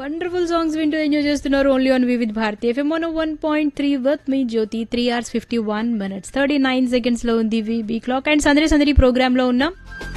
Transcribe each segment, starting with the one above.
wonderful songs వింటూ enjoy చేస్తున్నారు only on Vividh Bharati FM one one point three worth మీ Jyothi three hours fifty one minutes thirty nine seconds లో ఉంది be clock and సందడి సందడి programme లో ఉన్నాం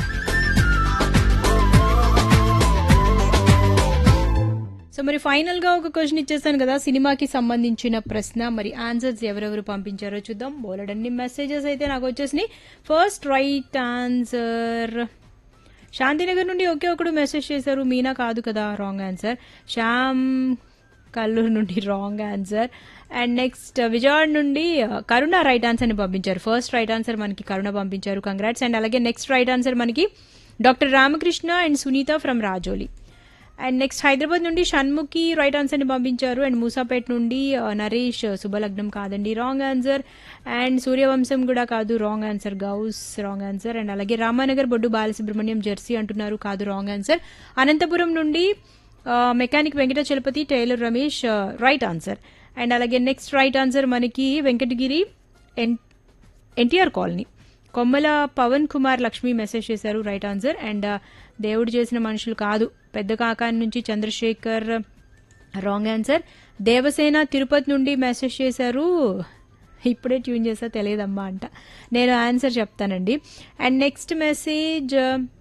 సో మరి ఫైనల్ గా ఒక క్వశ్చన్ ఇచ్చేస్తాను కదా సినిమాకి సంబంధించిన ప్రశ్న మరి ఆన్సర్స్ ఎవరెవరు పంపించారో చూద్దాం బోలెడన్ని మెసేజెస్ అయితే నాకు వచ్చేసినాయి ఫస్ట్ రైట్ ఆన్సర్ శాంతినగర్ నుండి ఒకే ఒకడు మెసేజ్ చేశారు మీనా కాదు కదా రాంగ్ ఆన్సర్ శ్యామ్ కల్లూరు నుండి wrong answer and next Vijayawada నుండి కరుణ రైట్ ఆన్సర్ ని పంపించారు ఫస్ట్ రైట్ ఆన్సర్ మనకి కరుణ పంపించారు కంగ్రాట్స్ అండ్ అలాగే నెక్స్ట్ రైట్ ఆన్సర్ మనకి doctor Ramakrishna and Sunitha from Rajoli and next Hyderabad నుండి షణ్ముఖి రైట్ ఆన్సర్ ని పంపించారు అండ్ మూసాపేట్ నుండి ఆ, నరేష్ శుభలగ్నం కాదండి రాంగ్ ఆన్సర్ అండ్ సూర్యవంశం కూడా కాదు wrong answer Gouse wrong answer and అలాగే రామానగర్ బొడ్డు బాలసుబ్రహ్మణ్యం జెర్సీ అంటున్నారు కాదు రాంగ్ ఆన్సర్ అనంతపురం నుండి ఆ, మెకానిక్ వెంకట చలపతి టైలర్ రమేష్ ఆ, రైట్ ఆన్సర్ అండ్ అలాగే నెక్స్ట్ రైట్ ఆన్సర్ మనకి Venkatagiri N NTR colony Kommala Pavan Kumar Lakshmi message చేశారు రైట్ ఆన్సర్ అండ్ ఆ, దేవుడు చేసిన మనుషులు కాదు పెద్ద కాకాని నుంచి చంద్రశేఖర్ రాంగ్ ఆన్సర్ దేవసేన తిరుపతి నుండి మెసేజ్ చేశారు ఇప్పుడే ట్యూన్ చేసా తెలియదమ్మా అంట నేను ఆన్సర్ చెప్తానండి and next message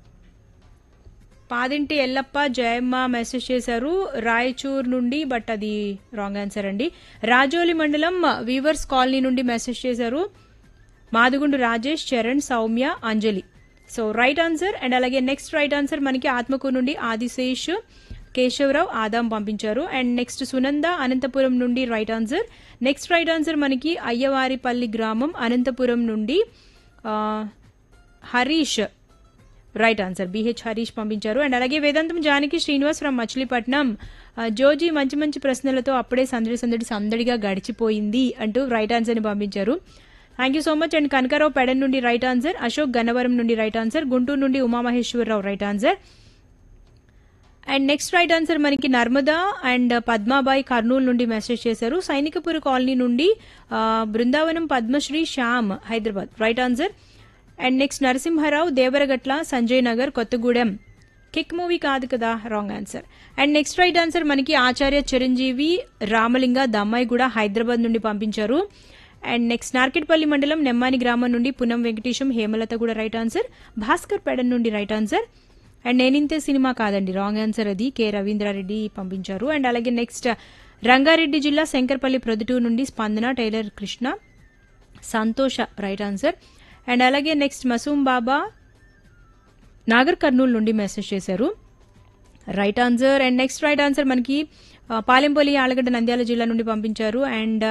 Padinti Yellappa Jayamma message చేశారు రాయచూర్ నుండి బట్ అది రాంగ్ ఆన్సర్ అండి రాజోలి మండలం వీవర్స్ కాలనీ నుండి మెసేజ్ చేశారు Madugundu Rajesh Charan Soumya Anjali so right answer and అలాగే నెక్స్ట్ రైట్ ఆన్సర్ మనకి ఆత్మకూరు నుండి ఆదిశేష్ కేశవరావు ఆదాం పంపించారు అండ్ నెక్స్ట్ సునంద అనంతపురం నుండి right answer next right answer మనకి అయ్యవారిపల్లి గ్రామం అనంతపురం నుండి ఆ, Harish right answer B H Harish పంపించారు అండ్ అలాగే వేదాంతం జానకి శ్రీనివాస్ ఫ్రమ్ మచిలీపట్నం ఆ, జోజీ మంచి మంచి ప్రశ్నలతో అప్పుడే సందడి సందడి సందడిగా గడిచిపోయింది అంటూ రైట్ ఆన్సర్ ని పంపించారు thank you so much and Kanakarao Pedana నుండి రైట్ ఆన్సర్ అశోక్ గన్నవరం నుండి రైట్ ఆన్సర్ గుంటూరు నుండి Umamaheswararao right answer and next right answer మనకి నర్మదా అండ్ పద్మాబాయి కర్నూలు నుండి మెసేజ్ చేశారు సైనికపురి కాలనీ నుండి ఆ, Brindavanam Padmashri Shyam Hyderabad right answer and next Narasimharao Devaragatla Sanjay Nagar Kothagudem Kick movie కాదు కదా wrong answer and next right answer మనకి ఆచార్య చిరంజీవి రామలింగ దమ్మాయి కూడా హైదరాబాద్ నుండి పంపించారు అండ్ నెక్స్ట్ నార్కెట్పల్లి మండలం నెమ్మాని గ్రామం నుండి పునం వెంకటేశం హేమలత కూడా రైట్ ఆన్సర్ భాస్కర్ పెడన్ నుండి right answer and Nenintey cinema కాదండి రాంగ్ ఆన్సర్ అది కె రవీంద్రారెడ్డి పంపించారు అండ్ అలాగే నెక్స్ట్ రంగారెడ్డి జిల్లా శంకర్పల్లి ప్రొద్దుటూరు నుండి స్పందన tailor Krishna Santosha right answer and అలాగే నెక్స్ట్ మసూమ్ బాబా నాగర్ కర్నూలు నుండి మెసేజ్ చేశారు right answer and next right answer మనకి ఆ, పాలెంపల్లి ఆలగడ్డ నంద్యాల జిల్లా నుండి పంపించారు and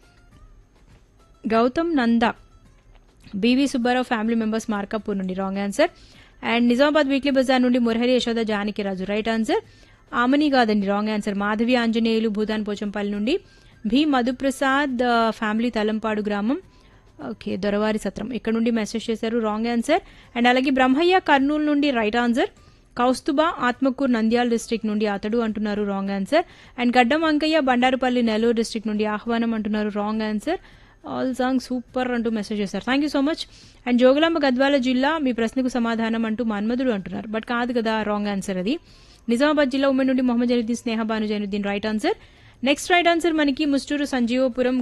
Gautam Nanda B V Subbarao family members Markapur నుండి wrong answer and Nizamabad weekly బజార్ నుండి మురహరి యశోద జానకి రాజు రైట్ ఆన్సర్ ఆమని కాదండి రాంగ్ ఆన్సర్ మాధవి ఆంజనేయులు భూతాన్ పోచంపల్లి నుండి భీ మధుప్రసాద్ ఆ, ఫ్యామిలీ తలంపాడు గ్రామం ఓకే దొరవారి సత్రం ఇక్కడ నుండి మెసేజ్ చేశారు రాంగ్ ఆన్సర్ అండ్ అలాగే బ్రహ్మయ్య కర్నూలు నుండి right answer Kaustubha Atmakur Nandyal district నుండి అతడు అంటున్నారు రాంగ్ ఆన్సర్ అండ్ గడ్డం అంకయ్య బండారుపల్లి నెల్లూరు డిస్ట్రిక్ట్ నుండి ఆహ్వానం అంటున్నారు wrong answer all song super అంటూ మెసేజ్ చేశారు thank you so much and Jogulamba Gadwal జిల్లా మీ ప్రశ్నకు సమాధానం అంటూ మన్మధుడు అంటున్నారు బట్ కాదు కదా రాంగ్ ఆన్సర్ అది నిజామాబాద్ జిల్లా ఉమ్మడి నుండి Mohammed Zainuddin Sneha Bhanu Zainuddin right answer next right answer మనకి ముస్టూరు సంజీవపురం